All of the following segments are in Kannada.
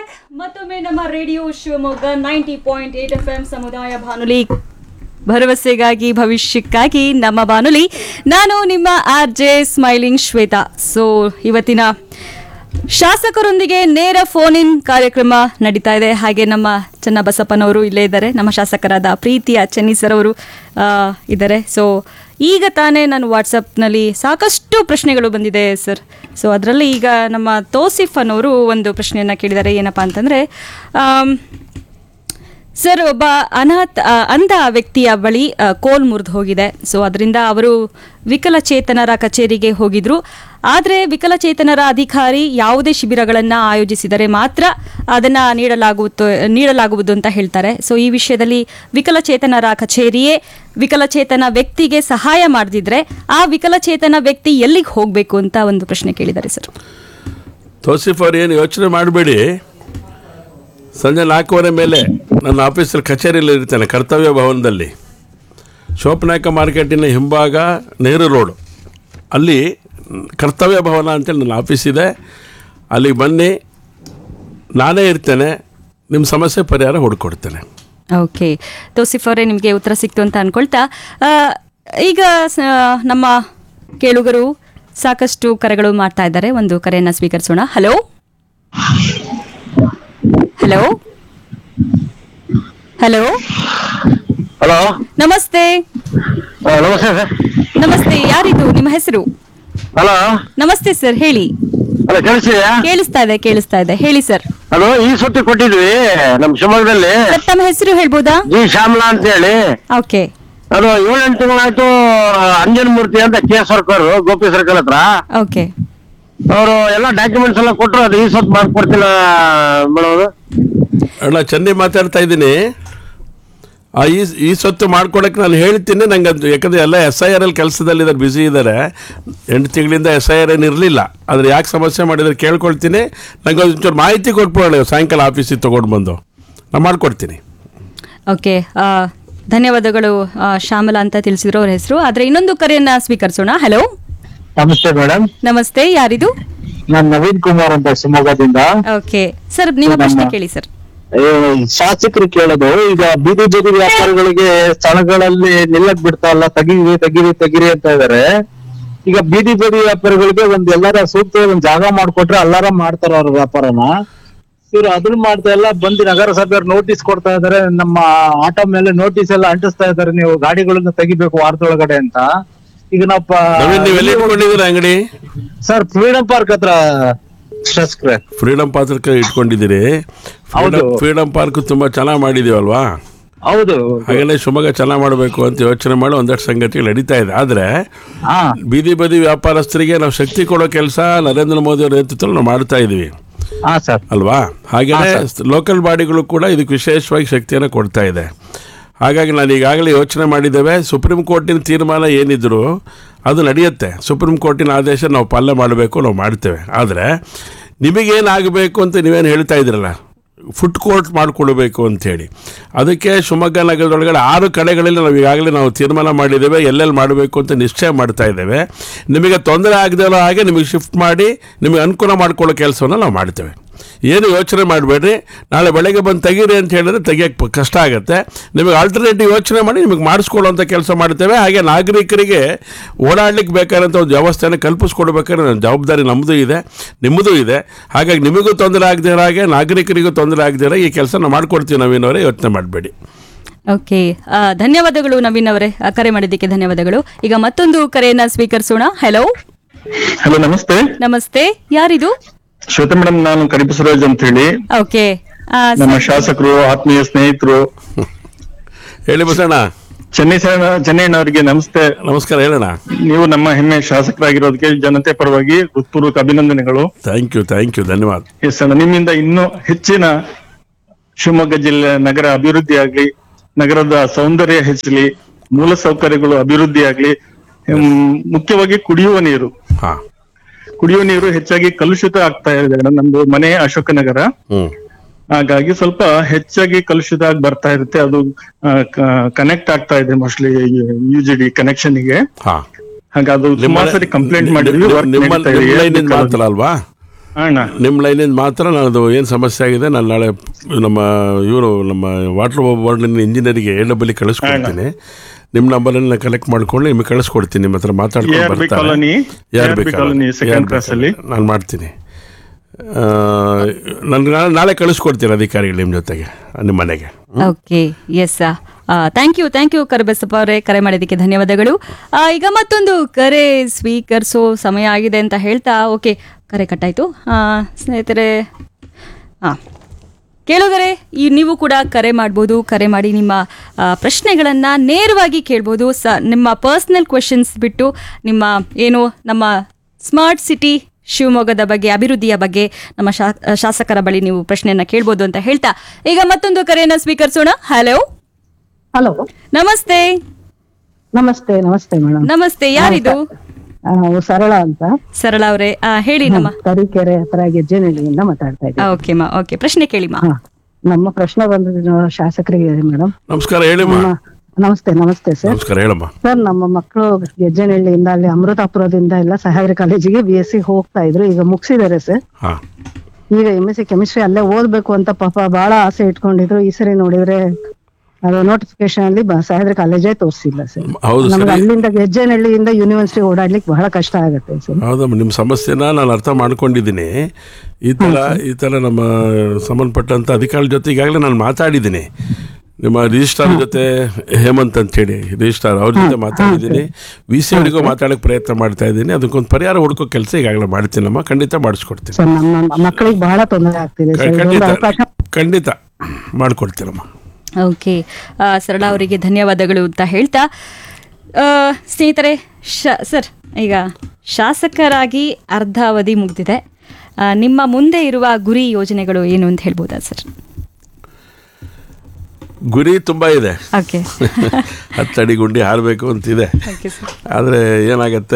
ಮತ್ತೊಮ್ಮೆ ನಮ್ಮ radio Shivamogga ninety point eight F M ಸಮುದಾಯ ಬಾನುಲಿ ಭರವಸೆಗಾಗಿ ಭವಿಷ್ಯಕ್ಕಾಗಿ ನಮ್ಮ ಬಾನುಲಿ ನಾನು ನಿಮ್ಮ R J smiling Shwetha so ಇವತ್ತಿನ ಶಾಸಕರೊಂದಿಗೆ ನೇರ ಫೋನ್ ಇನ್ ಕಾರ್ಯಕ್ರಮ ನಡೀತಾ ಇದೆ ಹಾಗೆ ನಮ್ಮ ಚನ್ನಬಸಪ್ಪನವರು ಇಲ್ಲೇ ಇದ್ದಾರೆ ನಮ್ಮ ಶಾಸಕರಾದ ಪ್ರೀತಿಯ ಚೆನ್ನಿ ಸರ್ ಅವರು ಆ, ಇದ್ದಾರೆ ಸೊ ಈಗ ತಾನೇ ನಾನು ವಾಟ್ಸಪ್ನಲ್ಲಿ ಸಾಕಷ್ಟು ಪ್ರಶ್ನೆಗಳು ಬಂದಿದೆ ಸರ್ ಸೊ ಅದರಲ್ಲಿ ಈಗ ನಮ್ಮ ತೋಸಿಫ್ ಅನ್ನೋರು ಒಂದು ಪ್ರಶ್ನೆಯನ್ನು ಕೇಳಿದ್ದಾರೆ ಏನಪ್ಪ ಅಂತಂದರೆ ಸರ್ ಒಬ್ಬ ಅನಾಥ ಆ, ಅಂಧ ವ್ಯಕ್ತಿಯ ಬಳಿ ಆ, ಕೋಲ್ ಮುರಿದು ಹೋಗಿದೆ ಸೊ ಅದರಿಂದ ಅವರು ವಿಕಲಚೇತನರ ಕಚೇರಿಗೆ ಹೋಗಿದ್ರು ಆದರೆ ವಿಕಲಚೇತನರ ಅಧಿಕಾರಿ ಯಾವುದೇ ಶಿಬಿರಗಳನ್ನು ಆಯೋಜಿಸಿದರೆ ಮಾತ್ರ ಅದನ್ನು ನೀಡಲಾಗುವುದು ನೀಡಲಾಗುವುದು ಅಂತ ಹೇಳ್ತಾರೆ ಸೊ ಈ ವಿಷಯದಲ್ಲಿ ವಿಕಲಚೇತನರ ಕಚೇರಿಯೇ ವಿಕಲಚೇತನ ವ್ಯಕ್ತಿಗೆ ಸಹಾಯ ಮಾಡದಿದ್ರೆ ಆ ವಿಕಲಚೇತನ ವ್ಯಕ್ತಿ ಎಲ್ಲಿಗೆ ಹೋಗಬೇಕು ಅಂತ ಒಂದು ಪ್ರಶ್ನೆ ಕೇಳಿದ್ದಾರೆ ಸರ್ ತೋಸಿಫ್ ಅವ್ರು ಏನು ಯೋಚನೆ ಮಾಡಬೇಡಿ ಸಂಜೆ ನಾಲ್ಕೂವರೆ ಮೇಲೆ ನನ್ನ ಆಫೀಸಲ್ಲಿ ಕಚೇರಿಯಲ್ಲಿ ಇರ್ತೇನೆ ಕರ್ತವ್ಯ ಭವನದಲ್ಲಿ ಶೋಪನಾಯಕ ಮಾರ್ಕೆಟಿನ ಹಿಂಭಾಗ ನೆಹರು ರೋಡು ಅಲ್ಲಿ ಕರ್ತವ್ಯ ಭವನ ಅಂತೇಳಿ ನನ್ನ ಆಫೀಸ್ ಇದೆ ಅಲ್ಲಿಗೆ ಬನ್ನಿ ನಾನೇ ಇರ್ತೇನೆ ನಿಮ್ಮ ಸಮಸ್ಯೆ ಪರಿಹಾರ ಹುಡ್ಕೊಡ್ತೇನೆ ಓಕೆ ತೋಸಿಫ್ ಅವರೇ ನಿಮಗೆ ಉತ್ತರ ಸಿಕ್ತು ಅಂತ ಅನ್ಕೊಳ್ತಾ ಆ, ಈಗ ಸ- ನಮ್ಮ ಕೇಳುಗರು ಸಾಕಷ್ಟು ಕರೆಗಳು ಮಾಡ್ತಾ ಇದ್ದಾರೆ ಒಂದು ಕರೆಯನ್ನ ಸ್ವೀಕರಿಸೋಣ ಹಲೋ ಹಲೋ ಹಲೋ ಹಲೋ ನಮಸ್ತೆ ನಮಸ್ತೆ ಸರ್ ನಮಸ್ತೆ ಯಾರಿದು ನಿಮ್ಮ ಹೆಸರು ಹಲೋ ನಮಸ್ತೆ ಸರ್ ಹೇಳಿ ಹಲೋ ಕೇಳಿಸಿದ್ಯಾ ಕೇಳಿಸ್ತಾ ಇದೆ ಕೇಳಿಸ್ತಾ ಇದೆ ಹೇಳಿ ಸರ್ ಹಲೋ ಈ ಸುಟ್ಟಿ ಕೊಟ್ಟಿದ್ವಿ ನಮ್ಮ ಶಿವಮೊಗ್ಗದಲ್ಲಿ ಸರ್ ತಮ್ಮ ಹೆಸರು ಹೇಳ್ಬೋದಾ ಜಿ ಶ್ಯಾಮಲಾ ಅಂತ ಹೇಳಿ ಓಕೆ ಅದು ಏಳೆಂಟು ತಿಂಗಳಾಯ್ತು ಅಂಜನ್ ಮೂರ್ತಿ ಅಂತ ಕೆ ಸರ್ಕಲ್ ಗೋಪಿ ಸರ್ಕಲ್ ಹತ್ರ ಓಕೆ ಅವರು ಎಲ್ಲ ಡಾಕ್ಯುಮೆಂಟ್ಸ್ ಎಲ್ಲ ಕೊಟ್ಟರು ಅದು ಈ ಸೊತ್ತು ಮಾಡ್ಕೊಡ್ತಿಲ್ಲ ಮೇಡಮ್ ಅಣ್ಣ ಚೆನ್ನೈ ಮಾತಾಡ್ತಾ ಇದ್ದೀನಿ ಆ ಈ ಈ ಸೊತ್ತು ಮಾಡ್ಕೊಡಕ್ಕೆ ನಾನು ಹೇಳ್ತೀನಿ ನಂಗೆ ಅದು ಯಾಕಂದರೆ ಎಲ್ಲ ಎಸ್ ಐ ಆರ್ ಅಲ್ಲಿ ಕೆಲಸದಲ್ಲಿದ್ದಾರೆ ಬ್ಯುಸಿ ಇದ್ದಾರೆ ಎಂಟು ತಿಂಗಳಿಂದ ಎಸ್ ಐ ಆರ್ ಏನು ಇರಲಿಲ್ಲ ಆದರೆ ಯಾಕೆ ಸಮಸ್ಯೆ ಮಾಡಿದ್ರೆ ಕೇಳ್ಕೊಳ್ತೀನಿ ನಂಗೆ ಒಂಚೂರು ಮಾಹಿತಿ ಕೊಟ್ಬಿಡೋಣ ಸಾಯಂಕಾಲ ಆಫೀಸಿಗೆ ತೊಗೊಂಡು ಬಂದು ನಾನು ಮಾಡ್ಕೊಡ್ತೀನಿ ಓಕೆ ಆ, ಧನ್ಯವಾದಗಳು ಆ, ಶ್ಯಾಮಲಾ ಅಂತ ತಿಳಿಸಿದ್ರು ಅವ್ರ ಹೆಸರು ಆದ್ರೆ ಇನ್ನೊಂದು ಕರೆಯನ್ನ ಸ್ವೀಕರಿಸೋಣ ಹಲೋ ನಮಸ್ತೆ ಮೇಡಮ್ ನಮಸ್ತೆ ಯಾರಿದು ನಾನು ನವೀನ್ ಕುಮಾರ್ ಅಂತ ಶಿವಮೊಗ್ಗದಿಂದ ಓಕೆ ಸರ್ ನಿಮ್ಮ ಪ್ರಶ್ನೆ ಕೇಳಿ ಸರ್ ಏ, ಶಾಸಕರು ಕೇಳೋದು ಈಗ ಬೀದಿ ಬೀದಿ ವ್ಯಾಪಾರಿಗಳಿಗೆ ಸ್ಥಳಗಳಲ್ಲಿ ನಿಲ್ಲಕ್ ಬಿಡ್ತಾ ಇಲ್ಲ ತೆಗೀರಿ ತೆಗೀರಿ ತೆಗೀರಿ ಅಂತ ಇದಾರೆ ಈಗ ಬೀದಿ ಬೀದಿ ವ್ಯಾಪಾರಿಗಳಿಗೆ ಒಂದ್ ಎಲ್ಲಾರ ಸೂಕ್ತ ಒಂದ್ ಜಾಗ ಮಾಡ್ಕೊಟ್ರೆ ಎಲ್ಲಾರ ಮಾಡ್ತಾರ ಅವ್ರ ವ್ಯಾಪಾರನ ಇವ್ರು ಅದನ್ನ ಮಾಡ್ತಾ ಇಲ್ಲ ಬಂದು ನಗರಸಭೆಯವ್ರು ನೋಟಿಸ್ ಕೊಡ್ತಾ ಇದಾರೆ ನಮ್ಮ ಆಟೋ ಮೇಲೆ ನೋಟಿಸ್ ಎಲ್ಲ ಅಂಟಿಸ್ತಾ ಇದಾರೆ ನೀವು ಗಾಡಿಗಳನ್ನ ತೆಗಿಬೇಕು ವಾರದೊಳಗಡೆ ಅಂತ ಈಗ ನಾವು ನವೀನ್ ನೀವು ಎಲ್ಲಿ ಇಟ್ಕೊಂಡಿದ್ದೀರಾ ಅಂಗಡಿ ಸರ್ ಫ್ರೀಡಂ ಪಾರ್ಕ್ ಹತ್ರ ಶಾಸಕ್ರೆ ಫ್ರೀಡಮ್ ಪಾತ್ರಕ್ಕೆ ಇಟ್ಕೊಂಡಿದ್ದೀರಿ ಹೌದು. ಫ್ರೀಡಮ್ ಪಾರ್ಕ್ ತುಂಬ ಚೆನ್ನಾಗಿ ಮಾಡಿದೀವಲ್ವಾ ಹೌದು ಹಾಗೆಯೇ ಶಿವಮೊಗ್ಗ ಚೆನ್ನಾಗಿ ಮಾಡಬೇಕು ಅಂತ ಯೋಚನೆ ಮಾಡಿ ಒಂದಷ್ಟು ಸಂಗತಿಗಳು ನಡೀತಾ ಇದೆ ಆದರೆ ಹಾ ಬೀದಿ ಬದಿ ವ್ಯಾಪಾರಸ್ಥರಿಗೆ ನಾವು ಶಕ್ತಿ ಕೊಡೋ ಕೆಲಸ ನರೇಂದ್ರ ಮೋದಿ ಅವರ ನೇತೃತ್ವದಲ್ಲಿ ನಾವು ಮಾಡ್ತಾ ಇದ್ದೀವಿ ಹಾ ಸರ್ ಅಲ್ವಾ ಹಾಗೆಯೇ ಲೋಕಲ್ ಬಾಡಿಗಳು ಕೂಡ ಇದಕ್ಕೆ ವಿಶೇಷವಾಗಿ ಶಕ್ತಿಯನ್ನು ಕೊಡ್ತಾ ಇದೆ ಹಾಗಾಗಿ ನಾನು ಈಗಾಗಲೇ ಯೋಚನೆ ಮಾಡಿದ್ದೇವೆ ಸುಪ್ರೀಂ ಕೋರ್ಟಿನ ತೀರ್ಮಾನ ಏನಿದ್ರು ಅದು ನಡೆಯುತ್ತೆ ಸುಪ್ರೀಂ ಕೋರ್ಟಿನ ಆದೇಶ ನಾವು ಪಾಲನೆ ಮಾಡಬೇಕು ನಾವು ಮಾಡ್ತೇವೆ ಆದರೆ ನಿಮಗೇನಾಗಬೇಕು ಅಂತ ನೀವೇನು ಹೇಳ್ತಾ ಇದ್ರಲ್ಲ ಫುಡ್ ಕೋರ್ಟ್ ಮಾಡಿಕೊಡ್ಬೇಕು ಅಂಥೇಳಿ ಅದಕ್ಕೆ ಶಿವಮೊಗ್ಗ ನಗರದೊಳಗಡೆ ಆರು ಕಡೆಗಳಲ್ಲಿ ನಾವು ಈಗಾಗಲೇ ನಾವು ತೀರ್ಮಾನ ಮಾಡಿದ್ದೇವೆ ಎಲ್ಲೆಲ್ಲಿ ಮಾಡಬೇಕು ಅಂತ ನಿಶ್ಚಯ ಮಾಡ್ತಾ ಇದ್ದೇವೆ ನಿಮಗೆ ತೊಂದರೆ ಆಗದೇ ಇರೋ ಹಾಗೆ ನಿಮಗೆ ಶಿಫ್ಟ್ ಮಾಡಿ ನಿಮಗೆ ಅನುಕೂಲ ಮಾಡಿಕೊಳ್ಳೋ ಕೆಲಸವನ್ನು ನಾವು ಮಾಡ್ತೇವೆ ಏನು ಯೋಚನೆ ಮಾಡಬೇಡ್ರಿ ನಾಳೆ ಬೆಳಗ್ಗೆ ಬಂದು ತೆಗೀರಿ ಅಂತ ಹೇಳಿದ್ರೆ ತೆಗಿಯೋಕ್ಕೆ ಕಷ್ಟ ಆಗುತ್ತೆ ನಿಮಗೆ ಆಲ್ಟರ್ನೇಟಿವ್ ಯೋಚನೆ ಮಾಡಿ ನಿಮಗೆ ಮಾಡಿಸ್ಕೊಳ್ಳುವಂಥ ಕೆಲಸ ಮಾಡ್ತೇವೆ ಹಾಗೆ ನಾಗರಿಕರಿಗೆ ಓಡಾಡ್ಲಿಕ್ಕೆ ಬೇಕಾದಂಥ ಒಂದು ವ್ಯವಸ್ಥೆಯನ್ನು ಕಲ್ಪಿಸ್ಕೊಡ್ಬೇಕಾದ್ರೆ ನನ್ನ ಜವಾಬ್ದಾರಿ ನಮ್ಮದು ಇದೆ ನಿಮ್ಮದು ಇದೆ ಹಾಗಾಗಿ ನಿಮಗೂ ತೊಂದರೆ ಆಗದೇ ಇರೋ ಹಾಗೆ ನಾಗರಿಕರಿಗೂ ತೊಂದರೆ ಆಗದೇ ಇರೋ ಈ ಕೆಲಸ ನಾವು ಮಾಡ್ಕೊಡ್ತೀವಿ ನವೀನವರೇ ಯೋಚನೆ ಮಾಡಬೇಡಿ ಓಕೆ ಆ, ಧನ್ಯವಾದಗಳು ನವೀನ್ ಅವರೇ ಆ, ಕರೆ ಮಾಡಿದ್ದಕ್ಕೆ ಧನ್ಯವಾದಗಳು ಈಗ ಮತ್ತೊಂದು ಕರೆಯನ್ನ ಸ್ವೀಕರಿಸೋಣ ಹಲೋ ಹಲೋ ನಮಸ್ತೆ ನಮಸ್ತೆ ಯಾರಿದು ಶ್ವೇತಾ ಮೇಡಮ್ ನಾನು ಕರಿಬಸವರಾಜ್ ಅಂತ ಹೇಳಿ ಓಕೆ ಆ, ನಮ್ಮ ಶಾಸಕರು ಆತ್ಮೀಯ ಸ್ನೇಹಿತರು ಹೇಳಿ ಬಸಣ್ಣ ಚೆನ್ನೈ ಸರ್- ಚೆನ್ನೈನವರಿಗೆ ನಮಸ್ತೆ ನಮಸ್ಕಾರ ಹೇಳೋಣ ನೀವು ನಮ್ಮ ಹೆಮ್ಮೆ ಶಾಸಕರಾಗಿರೋದಕ್ಕೆ ಜನತೆ ಪರವಾಗಿ ಹೃತ್ಪೂರ್ವಕ ಅಭಿನಂದನೆಗಳು ಥ್ಯಾಂಕ್ ಯು ಥ್ಯಾಂಕ್ ಯು ಧನ್ಯವಾದ ಎಸ್ ಅಣ್ಣ ನಿಮ್ಮಿಂದ ಇನ್ನೂ ಹೆಚ್ಚಿನ ಶಿವಮೊಗ್ಗ ಜಿಲ್ಲೆ ನಗರ ಅಭಿವೃದ್ಧಿ ಆಗ್ಲಿ ನಗರದ ಸೌಂದರ್ಯ ಹೆಚ್ಚಲಿ ಮೂಲ ಸೌಕರ್ಯಗಳು ಅಭಿವೃದ್ಧಿ ಆಗ್ಲಿ ಹ್ಮ್, ಮುಖ್ಯವಾಗಿ ಕುಡಿಯುವ ನೀರು ಹಾಂ ಕುಡಿಯುವ ನೀರು ಹೆಚ್ಚಾಗಿ ಕಲುಷಿತ ಆಗ್ತಾ ಇದೆ ಅಣ್ಣ. ನಮ್ದು ಮನೆ ಅಶೋಕನಗರ ಹ್ಞೂ ಹಾಗಾಗಿ ಸ್ವಲ್ಪ ಹೆಚ್ಚಾಗಿ ಕಲುಷಿತ ಆಗಿ ಬರ್ತಾ ಇರುತ್ತೆ ಅದು ಕನೆಕ್ಟ್ ಆಗ್ತಾ ಇದೆ mostly U G D connection ಗೆ ಹಾಂ ಹಾಗೆ ಅದು ಸುಮಾರು ಸರಿ ಕಂಪ್ಲೇಂಟ್ ಮಾಡಿದ್ವಿ work ನಿಮ್ಮ ನಡೀತಾ ಇದೆ. ಲೈನಿಂದ ಮಾತ್ರ ಅಲ್ವಾ ಅಣ್ಣ ನಿಮ್ಮ ಲೈನಿಂದ ಮಾತ್ರ ನನ್ನದು ಏನು ಸಮಸ್ಯೆ ಆಗಿದೆ ನಾನು ನಾಳೆ ನಮ್ಮ ಇವರು ನಮ್ಮ ವಾಟರ್ ಬೋರ್ಡಿನ ಇಂಜಿನಿಯರಿಗೆ ಎ ಡಬ್ಬಲ್ಲಿ ಕಳಿಸ್ಕೊಡ್ತೀನಿ ನಿಮ್ಮ ನಂಬರನ್ನು ನಾನು ಕಲೆಕ್ಟ್ ಮಾಡ್ಕೊಂಡು ನಿಮಗೆ ಕಳಿಸ್ಕೊಡ್ತೀನಿ ನಿಮ್ಮ ಹತ್ರ ಮಾತಾಡ್ಕೊಂಡು ARB ಬರ್ತಾರೆ colony, ARB ARB colony, second cross ಅಲ್ಲಿ. ನಾನು ಮಾಡ್ತೀನಿ ನಾನು ನಾಳೆ ಕಳಿಸ್ಕೊಡ್ತೀನಿ ಅಧಿಕಾರಿಗಳು ನಿಮ್ಮ ಜೊತೆಗೆ ನಿಮ್ಮ ಮನೆಗೆ okay yes thank you thank you Karibasappa ಅವರೇ ಕರೆ ಮಾಡಿದ್ದಕ್ಕೆ ಧನ್ಯವಾದಗಳು ಆ, ಈಗ ಮತ್ತೊಂದು ಕರೆ ಸ್ವೀಕರಿಸೋ ಸಮಯ ಆಗಿದೆ ಅಂತ ಹೇಳ್ತಾ ಓಕೆ ಕರೆ ಕಟ್ಟಾಯಿತು ಸ್ನೇಹಿತರೆ ಹಾಂ ಕೇಳುಗರೆ ಈ ನೀವು ಕೂಡ ಕರೆ ಮಾಡ್ಬೋದು ಕರೆ ಮಾಡಿ ನಿಮ್ಮ ಪ್ರಶ್ನೆಗಳನ್ನು ನೇರವಾಗಿ ಕೇಳ್ಬೋದು ಸ ನಿಮ್ಮ ಪರ್ಸ್ನಲ್ ಕ್ವೆಶನ್ಸ್ ಬಿಟ್ಟು ನಿಮ್ಮ ಏನು ನಮ್ಮ ಸ್ಮಾರ್ಟ್ ಸಿಟಿ ಶಿವಮೊಗ್ಗದ ಬಗ್ಗೆ ಅಭಿವೃದ್ಧಿಯ ಬಗ್ಗೆ ನಮ್ಮ ಶಾ- ಶಾಸಕರ ಬಳಿ ನೀವು ಪ್ರಶ್ನೆಯನ್ನ ಕೇಳ್ಬೋದು ಅಂತ ಹೇಳ್ತಾ ಈಗ ಮತ್ತೊಂದು ಕರೆಯನ್ನ ಸ್ವೀಕರಿಸೋಣ ಹಲೋ ಹಲೋ ನಮಸ್ತೆ ನಮಸ್ತೆ ನಮಸ್ತೆ ಮೇಡಮ್ ನಮಸ್ತೆ ಯಾರಿದು ಸರಳ ಅಂತ ಸರಳ ಅವರೇ ಹೇಳಿ ನಮ್ಮ ತರೀಕೆರೆ ಹತ್ರ ಗೆಜ್ಜೆನಹಳ್ಳಿಯಿಂದ ಮಾತಾಡ್ತಾ ಇದ್ದೀನಿ ಓಕೆ ಮಾ ಓಕೆ ಪ್ರಶ್ನೆ ಕೇಳಿ ಮಾ ಹಾ. ನಮ್ಮ ಪ್ರಶ್ನೆ ಬಂದಿದ್ದು ಶಾಸಕರಿಗೆ ಮೇಡಮ್ ನಮಸ್ಕಾರ ಹೇಳಿಮ್ಮ ನಮಸ್ತೆ ನಮಸ್ತೆ ಸರ್ ನಮಸ್ಕಾರ ಹೇಳಮ್ಮ ಸರ್ ನಮ್ಮ ಮಕ್ಕಳು ಗೆಜ್ಜೆನಹಳ್ಳಿಯಿಂದ ಅಲ್ಲಿ ಅಮೃತಾಪುರದಿಂದ ಎಲ್ಲ ಸಹ್ಯಾದ್ರಿ ಕಾಲೇಜಿಗೆ ಬಿ ಎಸ್ ಸಿ ಹೋಗ್ತಾ ಇದ್ರು ಈಗ ಮುಗಿಸಿದ್ದಾರೆ ಸರ್ ಹಾಂ ಈಗ ಎಂ ಎಸ್ ಸಿ ಕೆಮಿಸ್ಟ್ರಿ ಅಲ್ಲೇ ಓದ್ಬೇಕು ಅಂತ ಪಾಪ ಬಹಳ ಆಸೆ ಇಟ್ಕೊಂಡಿದ್ರು ಈ ಸರಿ ನೋಡಿದ್ರೆ ಅದು ನೋಟಿಫಿಕೇಶನ್ ಅಲ್ಲಿ ಬ- ಸಹ್ಯಾದ್ರಿ ಕಾಲೇಜೇ ತೋರಿಸಿಲ್ಲ ಸರ್ ಹೌದು ನಮ್ಗೆ ಸರಿ ಅಲ್ಲಿಂದ ಗೆಜ್ಜೆನಹಳ್ಳಿಯಿಂದ ಯೂನಿವರ್ಸಿಟಿ ಓಡಾಡ್ಲಿಕ್ಕೆ ಬಹಳ ಕಷ್ಟ ಆಗುತ್ತೆ ಸರ್ ಹೌದಮ್ಮ ನಿಮ್ಮ ಸಮಸ್ಯೆನ ನಾನು ಅರ್ಥ ಮಾಡ್ಕೊಂಡಿದ್ದೀನಿ ಈ ಥರ ಈ ಥರ ನಮ್ಮ ಸಂಬಂಧಪಟ್ಟಂಥ ಅಧಿಕಾರಿ ಜೊತೆ ಈಗಾಗಲೇ ನಾನು ಮಾತಾಡಿದ್ದೀನಿ ನಿಮ್ಮ ರಿಜಿಸ್ಟ್ರಾರ್ ಜೊತೆ ಹೇಮಂತ್ ಅಂತೇಳಿ ರಿಜಿಸ್ಟ್ರಾರ್ ಅವ್ರ ಜೊತೆ ಮಾತಾಡಿದ್ದೀನಿ ವಿ ಸಿ ಅವರಿಗೂ ಮಾತಾಡೋಕ್ಕೆ ಪ್ರಯತ್ನ ಮಾಡ್ತಾ ಇದ್ದೀನಿ ಅದಕ್ಕೊಂದು ಪರಿಹಾರ ಹುಡುಕೋ ಕೆಲಸ ಈಗಾಗಲೇ ಮಾಡ್ತೀನಮ್ಮ ಖಂಡಿತ ಮಾಡಿಸ್ಕೊಡ್ತೀನಿ ಸರ್ ನಮ್ಮ ಮಕ್ಕಳಿಗೆ ಬಹಳ ತೊಂದರೆ ಆಗ್ತಿದೆ ಸರ್ ಇದೊಂದು ಖಂಡಿತ ಅವಕಾಶ ಖಂಡಿತ ಮಾಡಿಕೊಡ್ತೀನಮ್ಮ ಓಕೆ ಆ, ಸರಳ ಅವರಿಗೆ ಧನ್ಯವಾದಗಳು ಅಂತ ಹೇಳ್ತಾ ಆ, ಸ್ನೇಹಿತರೆ ಶ ಸರ್ ಈಗ ಶಾಸಕರಾಗಿ ಅರ್ಧ ಅವಧಿ ಮುಗಿದಿದೆ ಆ, ನಿಮ್ಮ ಮುಂದೆ ಇರುವ ಗುರಿ ಯೋಜನೆಗಳು ಏನು ಅಂತ ಹೇಳ್ಬೋದಾ ಸರ್ ಗುರಿ ತುಂಬ ಇದೆ ಓಕೆ ಹತ್ತಡಿ ಗುಂಡಿ ಹಾರಬೇಕು ಅಂತಿದೆ ಓಕೆ ಸರ್ ಆದರೆ ಏನಾಗತ್ತೆ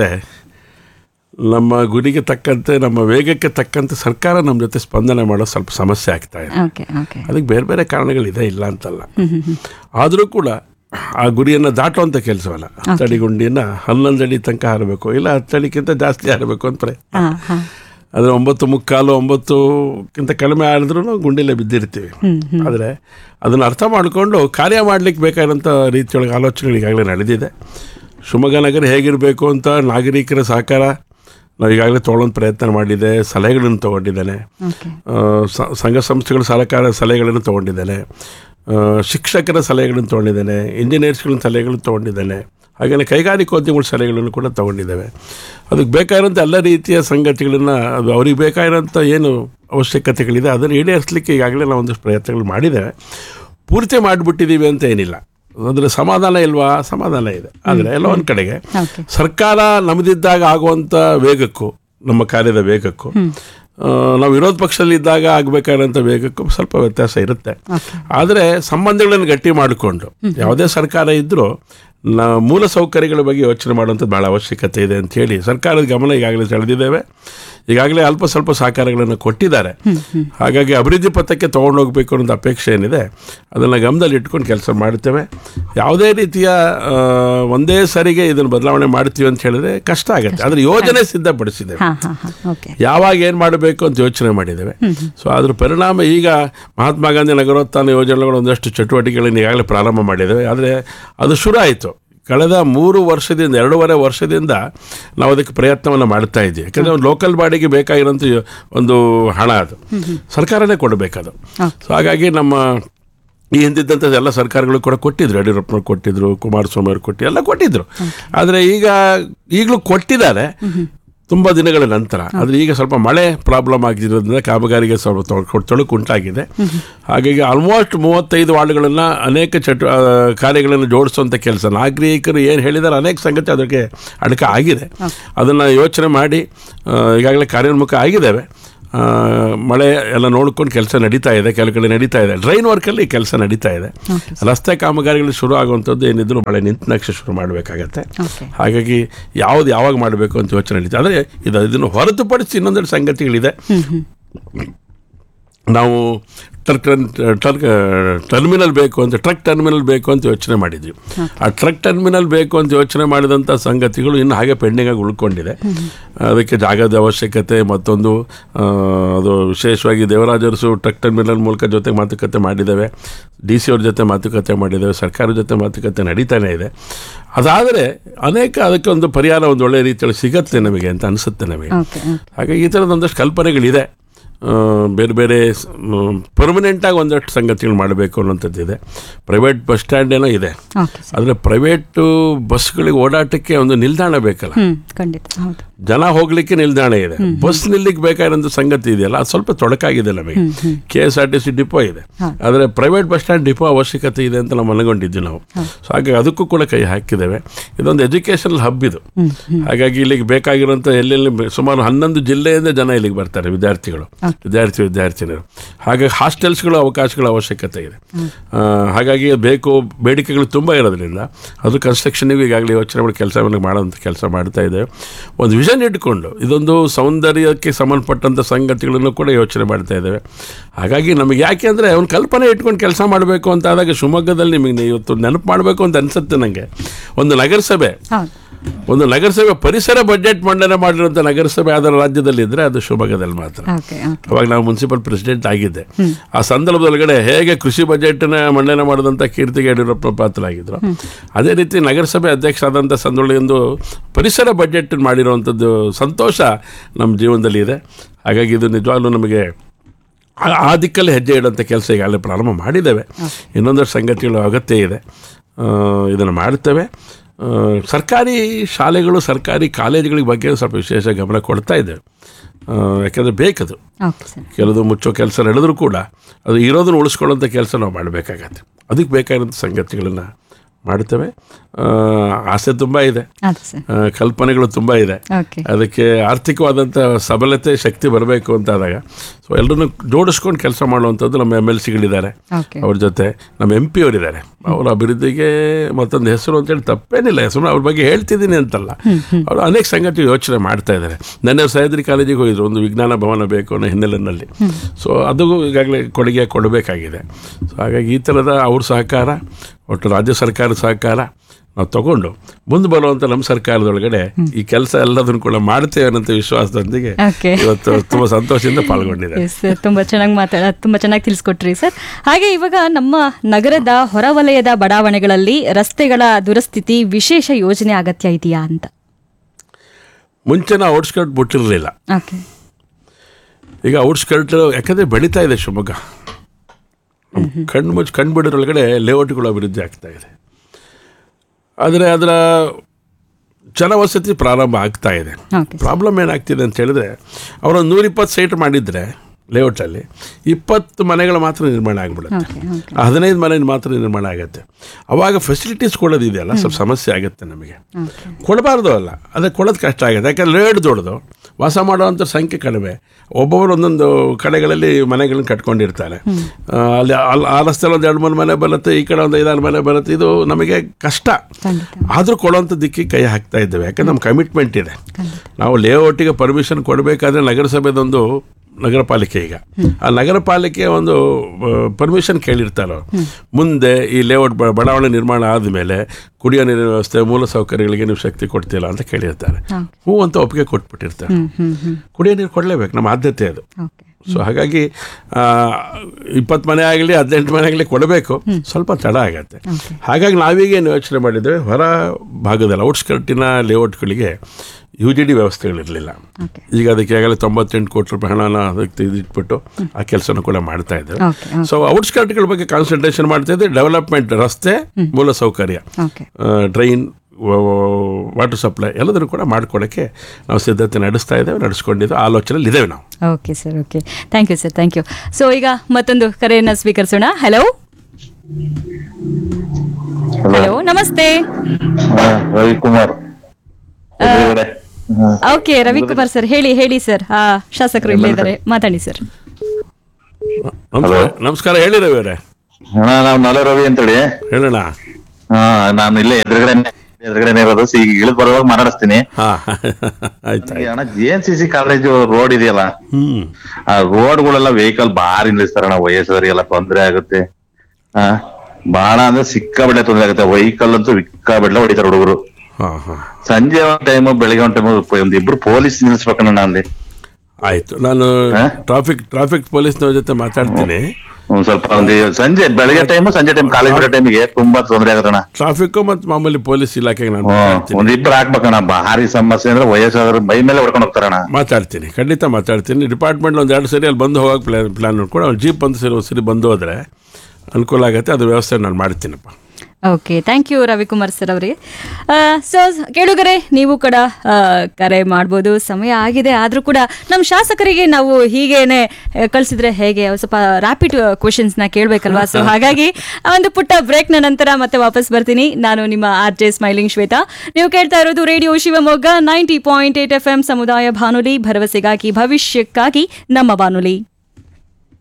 ನಮ್ಮ ಗುರಿಗೆ ತಕ್ಕಂತೆ ನಮ್ಮ ವೇಗಕ್ಕೆ ತಕ್ಕಂತೆ ಸರ್ಕಾರ ನಮ್ಮ ಜೊತೆ ಸ್ಪಂದನೆ ಮಾಡೋ ಸ್ವಲ್ಪ ಸಮಸ್ಯೆ ಆಗ್ತಾ ಇದೆ ಓಕೆ ಓಕೆ ಅದಕ್ಕೆ ಬೇರೆ ಬೇರೆ ಕಾರಣಗಳಿದೆ ಇಲ್ಲ ಅಂತಲ್ಲ ಆದರೂ ಕೂಡ ಆ ಗುರಿಯನ್ನು ದಾಟುವಂಥ ಕೆಲಸವಲ್ಲ ಹತ್ತಡಿ ಗುಂಡಿಯನ್ನು ಹನ್ನೊಂದು ಅಡಿ ತನಕ ಹಾರಬೇಕು ಇಲ್ಲ ಹತ್ತಡಿಗಿಂತ ಜಾಸ್ತಿ ಹಾರಬೇಕು ಅಂತ ಪ್ರಯತ್ನ ಹಾಂ ಹಾಂ ಆದರೆ ಒಂಬತ್ತು ಮುಕ್ಕಾಲು ಒಂಬತ್ತುಕ್ಕಿಂತ ಕಡಿಮೆ ಆಡಿದ್ರೂ ಗುಂಡಿಲೇ ಬಿದ್ದಿರ್ತೀವಿ ಆದರೆ ಅದನ್ನು ಅರ್ಥ ಮಾಡಿಕೊಂಡು ಕಾರ್ಯ ಮಾಡಲಿಕ್ಕೆ ಬೇಕಾದಂಥ ರೀತಿಯೊಳಗೆ ಆಲೋಚನೆಗಳು ಈಗಾಗಲೇ ನಡೆದಿದೆ ಶಿವಮೊಗ್ಗ ನಗರ ಹೇಗಿರಬೇಕು ಅಂತ ನಾಗರಿಕರ ಸಹಕಾರ ನಾವು ಈಗಾಗಲೇ ತೊಗೊಳ್ಳೋಂಥ ಪ್ರಯತ್ನ ಮಾಡಿದೆ ಸಲಹೆಗಳನ್ನು ತೊಗೊಂಡಿದ್ದೇನೆ ಓಕೆ ಆ, ಸ- ಸಂಘ ಸಂಸ್ಥೆಗಳ ಸಹಕಾರ ಸಲಹೆಗಳನ್ನು ತೊಗೊಂಡಿದ್ದೇನೆ ಆ, ಶಿಕ್ಷಕರ ಸಲಹೆಗಳನ್ನು ತೊಗೊಂಡಿದ್ದೇನೆ ಇಂಜಿನಿಯರ್ಸ್ಗಳ ಸಲಹೆಗಳನ್ನು ತೊಗೊಂಡಿದ್ದೇನೆ ಹಾಗೆಯೇ ಕೈಗಾರಿಕೋದ್ಯಮಗಳ ಸಲಹೆಗಳನ್ನು ಕೂಡ ತೊಗೊಂಡಿದ್ದೇವೆ ಅದಕ್ಕೆ ಬೇಕಾಗಿರೋಂಥ ಎಲ್ಲ ರೀತಿಯ ಸಂಗತಿಗಳನ್ನು ಅದು ಅವ್ರಿಗೆ ಬೇಕಾಗಿರೋಂಥ ಏನು ಅವಶ್ಯಕತೆಗಳಿದೆ ಅದನ್ನು ಈಡೇರಿಸಲಿಕ್ಕೆ ಈಗಾಗಲೇ ನಾವು ಒಂದಷ್ಟು ಪ್ರಯತ್ನಗಳು ಮಾಡಿದ್ದೇವೆ ಪೂರ್ತಿ ಮಾಡಿಬಿಟ್ಟಿದ್ದೀವಿ ಅಂತ ಏನಿಲ್ಲ ಅಂದರೆ ಸಮಾಧಾನ ಇಲ್ವಾ ಸಮಾಧಾನ ಇದೆ ಆದರೆ ಎಲ್ಲ ಒಂದು ಕಡೆಗೆ ಓಕೆ ಸರ್ಕಾರ ನಮ್ಮದಿದ್ದಾಗ ಆಗುವಂಥ ವೇಗಕ್ಕೂ ನಮ್ಮ ಕಾರ್ಯದ ವೇಗಕ್ಕೂ ಆ, ನಾವು ವಿರೋಧ ಪಕ್ಷದಲ್ಲಿದ್ದಾಗ ಆಗಬೇಕಾದಂಥ ವೇಗಕ್ಕೂ ಸ್ವಲ್ಪ ವ್ಯತ್ಯಾಸ ಇರುತ್ತೆ ಆದರೆ ಸಂಬಂಧಗಳನ್ನು ಗಟ್ಟಿ ಮಾಡಿಕೊಂಡು ಯಾವುದೇ ಸರ್ಕಾರ ಇದ್ದರೂ ನ ಮೂಲ ಸೌಕರ್ಯಗಳ ಬಗ್ಗೆ ಯೋಚನೆ ಮಾಡುವಂಥದ್ದು ಭಾಳ ಅವಶ್ಯಕತೆ ಇದೆ ಅಂತ ಹೇಳಿ ಸರ್ಕಾರದ ಗಮನ ಈಗಾಗಲೇ ಸೆಳೆದಿದ್ದೇವೆ ಈಗಾಗಲೇ ಅಲ್ಪ ಸ್ವಲ್ಪ ಸಹಕಾರಗಳನ್ನು ಕೊಟ್ಟಿದ್ದಾರೆ ಹಾಗಾಗಿ ಅಭಿವೃದ್ಧಿ ಪಥಕ್ಕೆ ತೊಗೊಂಡೋಗ್ಬೇಕು ಅನ್ನೋದು ಅಪೇಕ್ಷೆ ಏನಿದೆ ಅದನ್ನು ಗಮನದಲ್ಲಿ ಇಟ್ಕೊಂಡು ಕೆಲಸ ಮಾಡ್ತೇವೆ ಯಾವುದೇ ರೀತಿಯ ಆ, ಒಂದೇ ಸರಿಗೆ ಇದನ್ನು ಬದಲಾವಣೆ ಮಾಡ್ತೀವಿ ಅಂತ ಹೇಳಿದ್ರೆ ಕಷ್ಟ ಆಗುತ್ತೆ ಆದರೆ ಯೋಜನೆ ಸಿದ್ಧಪಡಿಸಿದ್ದೇವೆ ಹಾಂ ಹಾಂ ಹಾಂ ಓಕೆ ಯಾವಾಗ ಏನು ಮಾಡಬೇಕು ಅಂತ ಯೋಚನೆ ಮಾಡಿದ್ದೇವೆ ಸೊ ಅದ್ರ ಪರಿಣಾಮ ಈಗ ಮಹಾತ್ಮ ಗಾಂಧಿ ನಗರೋತ್ಥಾನ ಯೋಜನೆಗಳು ಒಂದಷ್ಟು ಚಟುವಟಿಕೆಗಳನ್ನು ಈಗಾಗಲೇ ಪ್ರಾರಂಭ ಮಾಡಿದ್ದೇವೆ ಆದರೆ ಅದು ಶುರು ಆಯಿತು ಕಳೆದ ಮೂರು ವರ್ಷದಿಂದ ಎರಡೂವರೆ ವರ್ಷದಿಂದ ನಾವು ಅದಕ್ಕೆ ಪ್ರಯತ್ನವನ್ನು ಮಾಡ್ತಾ ಇದ್ದೀವಿ ಯಾಕಂದರೆ ಒಂದು ಲೋಕಲ್ ಬಾಡಿಗೆ ಬೇಕಾಗಿರೋಂಥ ಯೋ- ಒಂದು ಹಣ ಅದು ಸರ್ಕಾರನೇ ಕೊಡಬೇಕದು ಸೊ ಹಾಗಾಗಿ ನಮ್ಮ ಈ ಹಿಂದಿದ್ದಂಥ ಎಲ್ಲ ಸರ್ಕಾರಗಳು ಕೂಡ ಕೊಟ್ಟಿದ್ರು ಯಡಿಯೂರಪ್ಪನವ್ರು ಕೊಟ್ಟಿದ್ರು ಕುಮಾರಸ್ವಾಮಿ ಅವರು ಕೊಟ್ಟು ಎಲ್ಲ ಕೊಟ್ಟಿದ್ರು ಆದರೆ ಈಗ ಈಗಲೂ ಕೊಟ್ಟಿದ್ದಾರೆ ತುಂಬ ದಿನಗಳ ನಂತರ ಆದರೆ ಈಗ ಸ್ವಲ್ಪ ಮಳೆ ಪ್ರಾಬ್ಲಮ್ ಆಗಿರೋದ್ರಿಂದ ಕಾಮಗಾರಿಗೆ ಸ್ವಲ್ಪ ತೊಳ- ತೊಡಕು ಉಂಟಾಗಿದೆ ಹಾಗಾಗಿ ಆಲ್ಮೋಸ್ಟ್ ಮೂವತ್ತೈದು ವಾರ್ಡ್ಗಳನ್ನು ಅನೇಕ ಚಟು ಆ, ಕಾರ್ಯಗಳನ್ನು ಜೋಡಿಸುವಂಥ ಕೆಲಸ ನಾಗರಿಕರು ಏನು ಹೇಳಿದ್ದಾರೆ ಅನೇಕ ಸಂಗತಿ ಅದಕ್ಕೆ ಅಡಕ ಆಗಿದೆ ಅದನ್ನು ಯೋಚನೆ ಮಾಡಿ ಆ, ಈಗಾಗಲೇ ಕಾರ್ಯೋನ್ಮುಖ ಆಗಿದ್ದೇವೆ ಆ, ಮಳೆ ಎಲ್ಲ ನೋಡ್ಕೊಂಡು ಕೆಲಸ ನಡೀತಾ ಇದೆ ಕೆಲವು ಕಡೆ ನಡೀತಾ ಇದೆ ಡ್ರೈನ್ ವರ್ಕಲ್ಲಿ ಕೆಲಸ ನಡೀತಾ ಇದೆ ರಸ್ತೆ ಕಾಮಗಾರಿಗಳು ಶುರು ಆಗುವಂಥದ್ದು ಏನಿದ್ರು ಮಳೆ ನಿಂತ ನಕ್ಷೆ ಶುರು ಮಾಡಬೇಕಾಗತ್ತೆ ಓಕೆ ಹಾಗಾಗಿ ಯಾವ್ದು ಯಾವಾಗ ಮಾಡಬೇಕು ಅಂತ ಯೋಚನೆ ನಡೀತಾ ಆದರೆ ಇದು ಇದನ್ನು ಹೊರತುಪಡಿಸಿ ಇನ್ನೊಂದೆರಡು ಸಂಗತಿಗಳಿದೆ ನಾವು ಟ್ರಕ್ ಟ್ರಕ್ ಟರ್ಮಿನಲ್ ಬೇಕು ಅಂತ ಟ್ರಕ್ ಟರ್ಮಿನಲ್ ಬೇಕು ಅಂತ ಯೋಚನೆ ಮಾಡಿದ್ವಿ ಆ ಟ್ರಕ್ ಟರ್ಮಿನಲ್ ಬೇಕು ಅಂತ ಯೋಚನೆ ಮಾಡಿದಂಥ ಸಂಗತಿಗಳು ಇನ್ನು ಹಾಗೆ ಪೆಂಡಿಂಗಾಗಿ ಉಳ್ಕೊಂಡಿದೆ ಅದಕ್ಕೆ ಜಾಗದ ಅವಶ್ಯಕತೆ ಮತ್ತೊಂದು ಆ, ಅದು ವಿಶೇಷವಾಗಿ ದೇವರಾಜ ಅರಸು ಟ್ರಕ್ ಟರ್ಮಿನಲ್ ಮೂಲಕ ಜೊತೆ ಮಾತುಕತೆ ಮಾಡಿದ್ದೇವೆ ಡಿ ಸಿ ಅವ್ರ ಜೊತೆ ಮಾತುಕತೆ ಮಾಡಿದ್ದೇವೆ ಸರ್ಕಾರದ ಜೊತೆ ಮಾತುಕತೆ ನಡೀತಾನೆ ಇದೆ ಅದಾದರೆ ಅನೇಕ ಅದಕ್ಕೆ ಒಂದು ಪರಿಹಾರ ಒಂದು ಒಳ್ಳೆಯ ರೀತಿಯಲ್ಲಿ ಸಿಗತ್ತೆ ನಮಗೆ ಅಂತ ಅನಿಸುತ್ತೆ ನಮಗೆ ಓಕೆ ಹಾಗಾಗಿ ಈ ಥರದ ಒಂದಷ್ಟು ಕಲ್ಪನೆಗಳಿದೆ ಆ, ಬೇರೆ ಬೇರೆ ಪರ್ಮನೆಂಟಾಗಿ ಒಂದಷ್ಟು ಸಂಗತಿಗಳು ಮಾಡಬೇಕು ಅನ್ನೋಂಥದ್ದಿದೆ ಪ್ರೈವೇಟ್ ಬಸ್ ಸ್ಟ್ಯಾಂಡ್ ಏನೋ ಇದೆ ಓಕೆ ಸರ್ ಆದರೆ ಪ್ರೈವೇಟು ಬಸ್ಗಳಿಗೆ ಓಡಾಟಕ್ಕೆ ಒಂದು ನಿಲ್ದಾಣ ಬೇಕಲ್ಲ ಹ್ಮ್ ಖಂಡಿತ ಹೌದು ಜನ ಹೋಗ್ಲಿಕ್ಕೆ ನಿಲ್ದಾಣ ಇದೆ ಬಸ್ ನಿಲ್ಲಿಕ್ಕೆ ಬೇಕಾಗಿರೋಂಥ ಸಂಗತಿ ಇದೆಯಲ್ಲ ಅದು ಸ್ವಲ್ಪ ತೊಡಕಾಗಿದೆ ನಮಗೆ K S R T C depot ಇದೆ ಆದರೆ ಪ್ರೈವೇಟ್ ಬಸ್ ಸ್ಟ್ಯಾಂಡ್ ಡಿಪೋ ಅವಶ್ಯಕತೆ ಇದೆ ಅಂತ ನಾವು ಮನಗೊಂಡಿದ್ವಿ ನಾವು ಸೊ ಹಾಗಾಗಿ ಅದಕ್ಕೂ ಕೂಡ ಕೈ ಹಾಕಿದ್ದೇವೆ ಇದೊಂದು ಎಜುಕೇಷನಲ್ ಹಬ್ ಇದು ಹಾಗಾಗಿ ಇಲ್ಲಿಗೆ ಬೇಕಾಗಿರುವಂಥ ಎಲ್ಲೆಲ್ಲಿ ಬೆ- ಸುಮಾರು ಹನ್ನೊಂದು ಜಿಲ್ಲೆಯಿಂದ ಜನ ಇಲ್ಲಿಗೆ ಬರ್ತಾರೆ ವಿದ್ಯಾರ್ಥಿಗಳು ವಿದ್ಯಾರ್ಥಿ ವಿದ್ಯಾರ್ಥಿನಿಯರು ಹಾಗಾಗಿ ಹಾಸ್ಟೆಲ್ಸ್ಗಳು ಅವಕಾಶಗಳ ಅವಶ್ಯಕತೆ ಇದೆ ಆ, ಹಾಗಾಗಿ ಬೇಕು ಬೇಡಿಕೆಗಳು ತುಂಬ ಇರೋದ್ರಿಂದ ಅದು ಕನ್ಸ್ಟ್ರಕ್ಷನ್ನಿಗೂ ಈಗಾಗಲೇ ಯೋಚನೆ ಮಾಡಿ ಕೆಲಸವನ್ನು ಮಾಡೋಂಥ ಕೆಲಸ ಮಾಡ್ತಾ ಇದ್ದೇವೆ ಒಂದು ವಿಷನ್ ಇಟ್ಕೊಂಡು ಇದೊಂದು ಸೌಂದರ್ಯಕ್ಕೆ ಸಂಬಂಧಪಟ್ಟಂಥ ಸಂಗತಿಗಳನ್ನು ಕೂಡ ಯೋಚನೆ ಮಾಡ್ತಾ ಇದ್ದೇವೆ ಹಾಗಾಗಿ ನಮಗೆ ಯಾಕೆ ಅಂದರೆ ಒಂದು ಕಲ್ಪನೆ ಇಟ್ಕೊಂಡು ಕೆಲಸ ಮಾಡಬೇಕು ಅಂತ ಆದಾಗ ಶಿವಮೊಗ್ಗದಲ್ಲಿ ನಿಮಗೆ ಇವತ್ತು ನೆನಪು ಮಾಡಬೇಕು ಅಂತ ಅನಿಸುತ್ತೆ ನನಗೆ ಒಂದು ನಗರಸಭೆ ಹೌದು ಒಂದು ನಗರಸಭೆ ಪರಿಸರ ಬಜೆಟ್ ಮಂಡನೆ ಮಾಡಿರುವಂಥ ನಗರಸಭೆ ಅದರ ರಾಜ್ಯದಲ್ಲಿ ಇದ್ದರೆ ಅದು ಶಿವಮೊಗ್ಗದಲ್ಲಿ ಮಾತ್ರ ಓಕೆ ಓಕೆ ಅವಾಗ ನಾವು ಮುನ್ಸಿಪಲ್ ಪ್ರೆಸಿಡೆಂಟ್ ಆಗಿದ್ದೆ ಆ ಸಂದರ್ಭದೊಳಗಡೆ ಹೇಗೆ ಕೃಷಿ ಬಜೆಟ್ನ ಮಂಡನೆ ಮಾಡಿದಂಥ ಕೀರ್ತಿಗೆ ಯಡಿಯೂರಪ್ಪ ಪಾತ್ರರಾಗಿದ್ದರು ಅದೇ ರೀತಿ ನಗರಸಭೆ ಅಧ್ಯಕ್ಷ ಆದಂಥ ಸಂದರ್ಭದಲ್ಲಿ ಒಂದು ಪರಿಸರ ಬಜೆಟ್ ಮಾಡಿರುವಂಥದ್ದು ಸಂತೋಷ ನಮ್ಮ ಜೀವನದಲ್ಲಿ ಇದೆ ಹಾಗಾಗಿ ಇದು ನಿಜವಾಗ್ಲೂ ನಮಗೆ ಆ- ಆ ದಿಕ್ಕಲ್ಲಿ ಹೆಜ್ಜೆ ಇಡುವಂಥ ಕೆಲಸ ಈಗಾಗಲೇ ಪ್ರಾರಂಭ ಮಾಡಿದ್ದೇವೆ ಇನ್ನೊಂದಷ್ಟು ಸಂಗತಿಗಳು ಅಗತ್ಯ ಇದೆ ಇದನ್ನು ಮಾಡ್ತೇವೆ ಆ, ಸರ್ಕಾರಿ ಶಾಲೆಗಳು ಸರ್ಕಾರಿ ಕಾಲೇಜುಗಳಿಗೆ ಬಗ್ಗೆ ಸ್ವಲ್ಪ ವಿಶೇಷ ಗಮನ ಕೊಡ್ತಾ ಇದ್ದೇವೆ ಆ, ಯಾಕೆಂದರೆ ಬೇಕದು ಓಕೆ ಸರ್ ಕೆಲವು ಮುಚ್ಚೋ ಕೆಲಸ ನಡೆದರೂ ಕೂಡ ಅದು ಇರೋದನ್ನು ಉಳಿಸ್ಕೊಳ್ಳೋಂಥ ಕೆಲಸ ನಾವು ಮಾಡಬೇಕಾಗತ್ತೆ ಅದಕ್ಕೆ ಬೇಕಾಗಿರೋಂಥ ಸಂಗತಿಗಳನ್ನು ಮಾಡ್ತೇವೆ ಆ, ಆಸೆ ತುಂಬ ಇದೆ ಅದು ಸರ್ ಆ, ಕಲ್ಪನೆಗಳು ತುಂಬ ಇದೆ ಓಕೆ ಅದಕ್ಕೆ ಆರ್ಥಿಕವಾದಂಥ ಸಬಲತೆ ಶಕ್ತಿ ಬರಬೇಕು ಅಂತ ಆದಾಗ ಸೊ ಎಲ್ಲರನ್ನು ಜೋಡಿಸ್ಕೊಂಡು ಕೆಲಸ ಮಾಡುವಂಥದ್ದು ನಮ್ಮ ಎಮ್ ಎಲ್ ಸಿಗಳಿದ್ದಾರೆ ಓಕೆ ಅವ್ರ ಜೊತೆ ನಮ್ಮ ಎಂ ಪಿ ಅವರಿದ್ದಾರೆ ಅವರ ಅಭಿವೃದ್ಧಿಗೆ ಮತ್ತೊಂದು ಹೆಸರು ಅಂತೇಳಿ ತಪ್ಪೇನಿಲ್ಲ ಸುಮ್ಮನೆ ಅವ್ರ ಬಗ್ಗೆ ಹೇಳ್ತಿದ್ದೀನಿ ಅಂತಲ್ಲ ಅವರು ಅನೇಕ ಸಂಗತಿ ಯೋಚನೆ ಮಾಡ್ತಾ ಇದ್ದಾರೆ ನನ್ನ ಸಹ್ಯಾದ್ರಿ ಕಾಲೇಜಿಗೆ ಹೋಗಿದ್ರು ಒಂದು ವಿಜ್ಞಾನ ಭವನ ಬೇಕು ಅನ್ನೋ ಹಿನ್ನೆಲೆಯಲ್ಲಿ ಸೊ ಅದು ಈಗಾಗಲೇ ಕೊಡುಗೆ ಕೊಡಬೇಕಾಗಿದೆ ಸೊ ಹಾಗಾಗಿ ಈ ಥರದ ಅವ್ರ ಸಹಕಾರ ಒಟ್ಟು ರಾಜ್ಯ ಸರ್ಕಾರದ ಸಹಕಾರ ನಾವು ತಗೊಂಡು ಮುಂದೆ ಬರುವಂಥ ನಮ್ಮ ಸರ್ಕಾರದೊಳಗಡೆ ಈ ಕೆಲಸ ಎಲ್ಲದನ್ನು ಕೂಡ ಮಾಡ್ತೇವೆ ಅನ್ನೋಂಥ ವಿಶ್ವಾಸದೊಂದಿಗೆ Okay. ಇವತ್ತು ತುಂಬ ಸಂತೋಷದಿಂದ ಪಾಲ್ಗೊಂಡಿದ್ದಾರೆ ಎಸ್ ಸರ್ ತುಂಬ ಚೆನ್ನಾಗಿ ಮಾತಾಡ ತುಂಬ ಚೆನ್ನಾಗಿ ತಿಳಿಸ್ಕೊಟ್ರಿ ಸರ್ ಹಾಗೆ ಇವಾಗ ನಮ್ಮ ನಗರದ ಹೊರವಲಯದ ಬಡಾವಣೆಗಳಲ್ಲಿ ರಸ್ತೆಗಳ ದುರಸ್ಥಿತಿ ವಿಶೇಷ ಯೋಜನೆ ಅಗತ್ಯ ಇದೆಯಾ ಅಂತ ಮುಂಚೆ ನಾವು ಔಟ್ಸ್ಕರ್ಟ್ ಬಿಟ್ಟಿರಲಿಲ್ಲ ಓಕೆ ಈಗ ಔಟ್ಸ್ಕರ್ಟ್ ಯಾಕಂದರೆ ಬೆಳೀತಾ ಇದೆ ಶಿವಮೊಗ್ಗ ನಮ್ಮ ಕಣ್ಣು ಮುಚ್ಚಿ ಕಣ್ಣು ಬಿಡೋದ್ರೊಳಗಡೆ ಲೇಔಟ್ಗಳು ಅಭಿವೃದ್ಧಿ ಆಗ್ತಾ ಇದೆ ಆದರೆ ಅದರ ಜನವಸತಿ ಪ್ರಾರಂಭ ಆಗ್ತಾ ಇದೆ ಓಕೆ ಪ್ರಾಬ್ಲಮ್ ಏನಾಗ್ತಿದೆ ಅಂತ ಹೇಳಿದ್ರೆ ಅವರೊಂದು ನೂರಿಪ್ಪತ್ತು ಸೈಟ್ ಮಾಡಿದರೆ ಲೇಔಟಲ್ಲಿ ಇಪ್ಪತ್ತು ಮನೆಗಳು ಮಾತ್ರ ನಿರ್ಮಾಣ ಆಗಿಬಿಡುತ್ತೆ ಓಕೆ ಓಕೆ ಆ ಹದಿನೈದು ಮನೆ ಮಾತ್ರ ನಿರ್ಮಾಣ ಆಗುತ್ತೆ ಅವಾಗ ಫೆಸಿಲಿಟೀಸ್ ಕೊಡೋದಿದೆಯಲ್ಲ ಸ್ವಲ್ಪ ಸಮಸ್ಯೆ ಆಗುತ್ತೆ ನಮಗೆ ಓಕೆ ಕೊಡಬಾರ್ದು ಅಲ್ಲ ಅದಕ್ಕೆ ಕೊಡೋದು ಕಷ್ಟ ಆಗುತ್ತೆ ಯಾಕಂದ್ರೆ ರೇಟ್ ದೊಡ್ಡದು ವಾಸ ಮಾಡುವಂಥ ಸಂಖ್ಯೆ ಕಡಿಮೆ ಒಬ್ಬೊಬ್ಬರು ಒಂದೊಂದು ಕಡೆಗಳಲ್ಲಿ ಮನೆಗಳನ್ನ ಕಟ್ಕೊಂಡಿರ್ತಾರೆ ಆ, ಅಲ್ಲಿ ಅಲ್ಲಿ ಆ ರಸ್ತೆಯಲ್ಲಿ ಒಂದು ಎರಡು ಮೂರು ಮನೆ ಬರುತ್ತೆ ಈ ಕಡೆ ಒಂದು ಐದಾರು ಮನೆ ಬರುತ್ತೆ ಇದು ನಮಗೆ ಕಷ್ಟ ಖಂಡಿತ ಆದರೂ ಕೊಡೋಂಥ ದಿಕ್ಕಿಗೆ ಕೈ ಹಾಕ್ತಾ ಇದ್ದೇವೆ ಯಾಕಂದ್ರೆ ನಮ್ಮ ಕಮಿಟ್ಮೆಂಟ್ ಇದೆ ನಾವು ಲೇಔಟಿಗೆ ಪರ್ಮಿಷನ್ ಕೊಡಬೇಕಾದ್ರೆ ನಗರಸಭೆದೊಂದು ನಗರ ಪಾಲಿಕೆ ಈಗ ಆ ನಗರ ಪಾಲಿಕೆ ಒಂದು ಪರ್ಮಿಷನ್ ಕೇಳಿರ್ತಾರೆ ಅವ್ರು. ಮುಂದೆ ಈ ಲೇಔಟ್ ಬ- ಬಡಾವಣೆ ನಿರ್ಮಾಣ ಆದಮೇಲೆ ಕುಡಿಯೋ ನೀರಿನ ವ್ಯವಸ್ಥೆ ಮೂಲ ಸೌಕರ್ಯಗಳಿಗೆ ನೀವು ಶಕ್ತಿ ಕೊಡ್ತಿಲ್ಲ ಅಂತ ಕೇಳಿರ್ತಾರೆ ಹ್ಞೂ ಅಂತ ಒಪ್ಪಿಗೆ ಕೊಟ್ಬಿಟ್ಟಿರ್ತಾರೆ ಹ್ಮ್ ಹ್ಮ್ ಹ್ಮ್ ಕುಡಿಯೋ ನೀರು ಕೊಡಲೇಬೇಕು ನಮ್ಮ ಆದ್ಯತೆ ಅದು ಓಕೆ ಸೊ ಹಾಗಾಗಿ ಇಪ್ಪತ್ತು ಮನೆ ಆಗಲಿ ಹದಿನೆಂಟು ಮನೆ ಆಗಲಿ ಕೊಡಬೇಕು ಸ್ವಲ್ಪ ತಡ ಆಗತ್ತೆ ಹಾಗಾಗಿ ನಾವೀಗೇನು ಯೋಚನೆ ಮಾಡಿದ್ದೇವೆ ಹೊರ ಭಾಗದಲ್ಲಿ ಔಟ್ಸ್ಕರ್ಟಿನ ಲೇಔಟ್ಗಳಿಗೆ ಯು ಜಿ ಡಿ ವ್ಯವಸ್ಥೆಗಳಿರಲಿಲ್ಲ ಓಕೆ ಈಗ ಅದಕ್ಕೆ ಈಗಾಗಲೇ ತೊಂಬತ್ತೆಂಟು ಕೋಟಿ ರೂಪಾಯಿ ಹಣನ ಅದಕ್ಕೆ ತೆಗೆದಿಟ್ಬಿಟ್ಟು ಆ ಕೆಲಸನೂ ಕೂಡ ಮಾಡ್ತಾ ಇದ್ದೇವೆ ಓಕೆ ಓಕೆ ಸೊ ಔಟ್ಸ್ಕರ್ಟ್ಗಳ ಬಗ್ಗೆ ಕಾನ್ಸಂಟ್ರೇಷನ್ ಮಾಡ್ತಾ ಇದ್ದೇವೆ ಡೆವಲಪ್ಮೆಂಟ್ ರಸ್ತೆ ಮೂಲ ಸೌಕರ್ಯ ಓಕೆ ಡ್ರೈನ್ ವಾಟರ್ ಸಪ್ಲೈ ಎಲ್ಲದನ್ನು ಕೂಡ ಮಾಡ್ಕೊಡೋಕ್ಕೆ ನಾವು ಸಿದ್ಧತೆ ನಡೆಸ್ತಾ ಇದ್ದೇವೆ ನಡೆಸ್ಕೊಂಡಿದ್ದೇವೆ ಆಲೋಚನೆಯಲ್ಲಿ ಇದ್ದೇವೆ ನಾವು okay sir okay thank you sir thank you so ಈಗ ಮತ್ತೊಂದು ಕರೆಯನ್ನು ಸ್ವೀಕರಿಸೋಣ ಹಲೋ ಹಲೋ ನಮಸ್ತೆ ರವಿಕುಮಾರ್ ಎದುರುಗಡೆ. ಹಾ. ಓಕೆ ರವಿಕುಮಾರ್ ಸರ್ ಹೇಳಿ ಹೇಳಿ ಸರ್ ಆ ಶಾಸಕರು ಇಲ್ಲೇ ಇದ್ದಾರೆ ಮಾತಾಡಿ ಸರ್ ನಮಸ್ಕಾರ ನಮಸ್ಕಾರ ಹೇಳಿ ರವಿ ಅವರೇ ಅಣ್ಣ ನಾವು ನಲ ರವಿ ಅಂತೇಳಿ ಹೇಳೋಣ ಹಾ ನಾನು ಇಲ್ಲೇ ಎದುರುಗಡೆ ಎದುರುಗಡೆ ಇರೋದು ಸಿ- ಈಗ ಇಳಿದ್ ಬರುವಾಗ ಮಾತಾಡಿಸ್ತೀನಿ ಹಾ ಆಯ್ತು ನನಗೆ ಅಣ್ಣ J N C C college road ಇದೆಯಲ್ಲ ಹ್ಮ್ ಆ ರೋಡ್ಗಳೆಲ್ಲ ವೆಹಿಕಲ್ ಬಾರಿ ನಿಲ್ಲಿಸ್ತಾರಣ್ಣ ವಯಸ್ಸದವರಿಗೆಲ್ಲ ತೊಂದ್ರೆ ಆಗುತ್ತೆ ಆ ಬಾಳ ಅಂದ್ರೆ ಸಿಕ್ಕಾಬಿಡ್ಲೆ ತೊಂದ್ರೆ ಆಗುತ್ತೆ ವೆಹಿಕಲ್ ಅಂತೂ ಸಿಕ್ಕಾಬಿಡ್ಲೆ ಹೊಡಿತಾರೆ ಹುಡುಗರು ಹಾ ಹಾ ಸಂಜೆ ಒಂದ್ ಟೈಮ್ ಬೆಳಿಗ್ಗೆ ಒಂದ್ ಟೈಮ್ ಒಂದ್ ಇಬ್ರು ಪೊಲೀಸ್ ನಿಲ್ಲಿಸ್ಬೇಕಣ್ಣ ಅಲ್ಲಿ ಆಯ್ತು ನಾನು ಹಾ? ಟ್ರಾಫಿಕ್ ಟ್ರಾಫಿಕ್ ಪೊಲೀಸ್ನವ್ರ ಜೊತೆ ಮಾತಾಡ್ತೀನಿ ಒಂದ್ ಸ್ವಲ್ಪ ಒಂದು ಸಂಜೆ ಬೆಳಿಗ್ಗೆ ಟೈಮ್ ಸಂಜೆ ಟೈಮ್ ಕಾಲೇಜ್ ಬಿಡೋ ಟೈಮಿಗೆ ತುಂಬಾ ತೊಂದ್ರೆ ಆಗತ್ತಣ್ಣ ಟ್ರಾಫಿಕ್ ಮತ್ತು ಮಾಮೂಲಿ ಪೊಲೀಸ್ ಇಲಾಖೆಗೆ ನಾನು ಹ್ಮ್ ಮಾತಾಡ್ತೀನಿ ಒಂದ್ ಇಬ್ರು ಹಾಕ್ಬೇಕಣ್ಣ ಭಾರಿ ಸಮಸ್ಯೆ ಅಂದ್ರೆ ವಯಸ್ಸಾದ್ರು ಮೈ ಮೇಲೆ ಹೊಡ್ಕೊಂಡು ಹೋಗ್ತಾರಣ್ಣ ಮಾತಾಡ್ತೀನಿ ಖಂಡಿತ ಮಾತಾಡ್ತೀನಿ ಡಿಪಾರ್ಟ್ಮೆಂಟ್ ಒಂದು ಎರಡು ಸರಿ ಅಲ್ಲಿ ಬಂದು ಹೋಗಕ್ಕೆ ಪ್ಲಾನ್ ಪ್ಲಾನ್ ಕೂಡ ಒಂದು ಜೀಪ್ ಒಂದು ಸರಿ ಒಂದು ಸರಿ ಬಂದು ಹೋದರೆ ಅನುಕೂಲ ಆಗುತ್ತೆ ಅದು ವ್ಯವಸ್ಥೆ ನಾನು ಮಾಡ್ತೀನಪ್ಪ okay thank you Ravikumar sir ಅವರಿಗೆ ಸೊ ಕೇಳುಗರೆ ನೀವು ಕೂಡ ಆ, ಕರೆ ಮಾಡ್ಬೋದು ಸಮಯ ಆಗಿದೆ ಆದರೂ ಕೂಡ ನಮ್ಮ ಶಾಸಕರಿಗೆ ನಾವು ಹೀಗೇನೆ ಆ, ಕಳ್ಸಿದ್ರೆ ಹೇಗೆ ಅವ್ರು ಸ್ವಲ್ಪ ರ್ಯಾಪಿಡ್ ಕ್ವಶನ್ಸ್ನ ಕೇಳಬೇಕಲ್ವಾ ಸೊ ಹಾಗಾಗಿ ಒಂದು ಪುಟ್ಟ ಬ್ರೇಕ್ನ ನಂತರ ಮತ್ತೆ ವಾಪಸ್ ಬರ್ತೀನಿ ನಾನು ನಿಮ್ಮ ಆರ್ ಜೆ ಸ್ಮೈಲಿಂಗ್ ಶ್ವೇತಾ ನೀವು ಕೇಳ್ತಾ ಇರೋದು radio Shivamogga ninety point eight F M ಸಮುದಾಯ ಬಾನುಲಿ ಭರವಸೆಗಾಗಿ ಭವಿಷ್ಯಕ್ಕಾಗಿ ನಮ್ಮ ಬಾನುಲಿ